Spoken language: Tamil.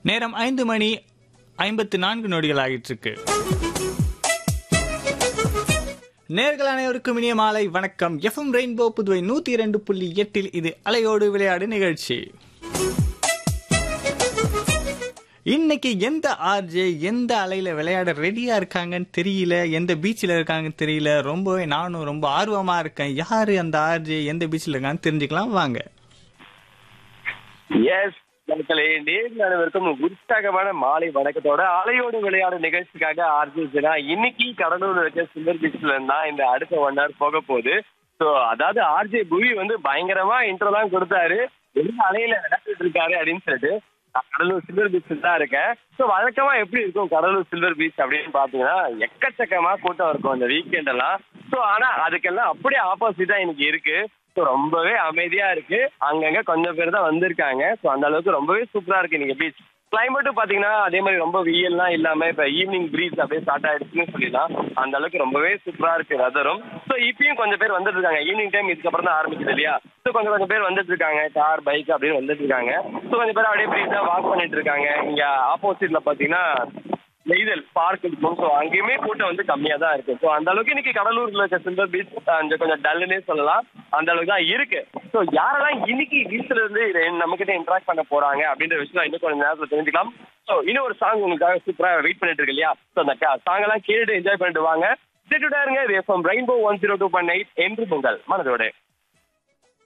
நேரம் ஐந்து மணி ஐம்பத்து நான்கு நொடிகள் ஆகிட்டு இருக்கு நேர்கள் அனைவருக்கும் இனிய மாலை வணக்கம் எஃப்எம் ரெயின்போ புதுவை நூத்தி இரண்டு புள்ளி எட்டில் இது அலையோடு விளையாடு நிகழ்ச்சி இன்னைக்கு எந்த ஆர்ஜே எந்த அலையில விளையாட ரெடியா இருக்காங்கன்னு தெரியல எந்த பீச்சில் இருக்காங்கன்னு தெரியல ரொம்பவே நானும் ரொம்ப ஆர்வமா இருக்கேன் யாரு அந்த ஆர்ஜே எந்த பீச்சில் இருக்கான்னு தெரிஞ்சுக்கலாம் வாங்க எஸ் மக்களே நேரில் அனைவருக்கும் உற்சாகமான மாலை வணக்கத்தோட அலையோடு விளையாடு நிகழ்ச்சிக்காக ஆர்ஜிச்சுனா இன்னைக்கு கடலூர்ல இருக்க சில்வர் பீச்ல இருந்தா இந்த அடுத்த ஒன் ஹவர் போக போகுது ஸோ அதாவது ஆர்ஜே புவி வந்து பயங்கரமா இன்ட்ரோலாம் கொடுத்தாரு எந்த அலையில விளையாடிட்டு இருக்காரு அப்படின்னு சொல்லிட்டு நான் கடலூர் சில்வர் பீச்சில் தான் இருக்கேன் ஸோ வழக்கமா எப்படி இருக்கும் கடலூர் சில்வர் பீச் அப்படின்னு பாத்தீங்கன்னா எக்கச்சக்கமா கூட்டம் இருக்கும் அந்த வீக்கெண்ட் எல்லாம் ஸோ ஆனா அதுக்கெல்லாம் அப்படியே ஆப்போசிட்டா இன்னைக்கு இருக்கு ஸோ ரொம்பவே அமைதியா இருக்கு அங்கங்க கொஞ்சம் பேர் தான் வந்திருக்காங்க ஸோ அந்த அளவுக்கு ரொம்பவே சூப்பரா இருக்கு இன்னைக்கு பீச் கிளைமேட்டும் பாத்தீங்கன்னா அதே மாதிரி ரொம்ப வெயில்லாம் இல்லாம இப்ப ஈவினிங் ப்ரீஸ் அப்படியே ஸ்டார்ட் ஆயிடுச்சுன்னு சொல்லிடலாம் அந்த அளவுக்கு ரொம்பவே சூப்பரா இருக்கு வெதரும் ஸோ இப்பயும் கொஞ்சம் பேர் வந்துட்டு இருக்காங்க ஈவினிங் டைம் இதுக்கப்புறம் தான் ஆரம்பிக்குது இல்லையா ஸோ கொஞ்சம் கொஞ்சம் பேர் வந்துட்டு இருக்காங்க கார் பைக் அப்படின்னு வந்துட்டு இருக்காங்க ஸோ கொஞ்சம் பேர் அப்படியே ப்ரீஸா வாக் பண்ணிட்டு இருக்காங்க இங்க ஆப்போசிட்ல பாத்தீங்கன்னா நெய்தல் பார்க் இருக்கும் ஸோ அங்கேயுமே கூட்டம் வந்து கம்மியாக தான் இருக்கு ஸோ அந்த அளவுக்கு இன்னைக்கு கடலூர்ல இருக்க சில்வர் பீச் கொஞ்சம் கொஞ்சம் டல்லுன்னே சொல்லலாம் அந்த அளவுக்கு தான் இருக்கு ஸோ யாரெல்லாம் இன்னைக்கு பீச்ல இருந்து நம்ம கிட்ட இன்ட்ராக்ட் பண்ண போறாங்க அப்படின்ற விஷயம் இன்னும் கொஞ்சம் நேரத்தில் தெரிஞ்சுக்கலாம் ஸோ இன்னும் ஒரு சாங் உங்களுக்காக சூப்பராக வெயிட் பண்ணிட்டு இருக்கு இல்லையா ஸோ அந்த சாங் எல்லாம் கேட்டு என்ஜாய் பண்ணிட்டு வாங்க இருங்க இது FM Rainbow one zero two point eight என்று பொங்கல் மனதோடு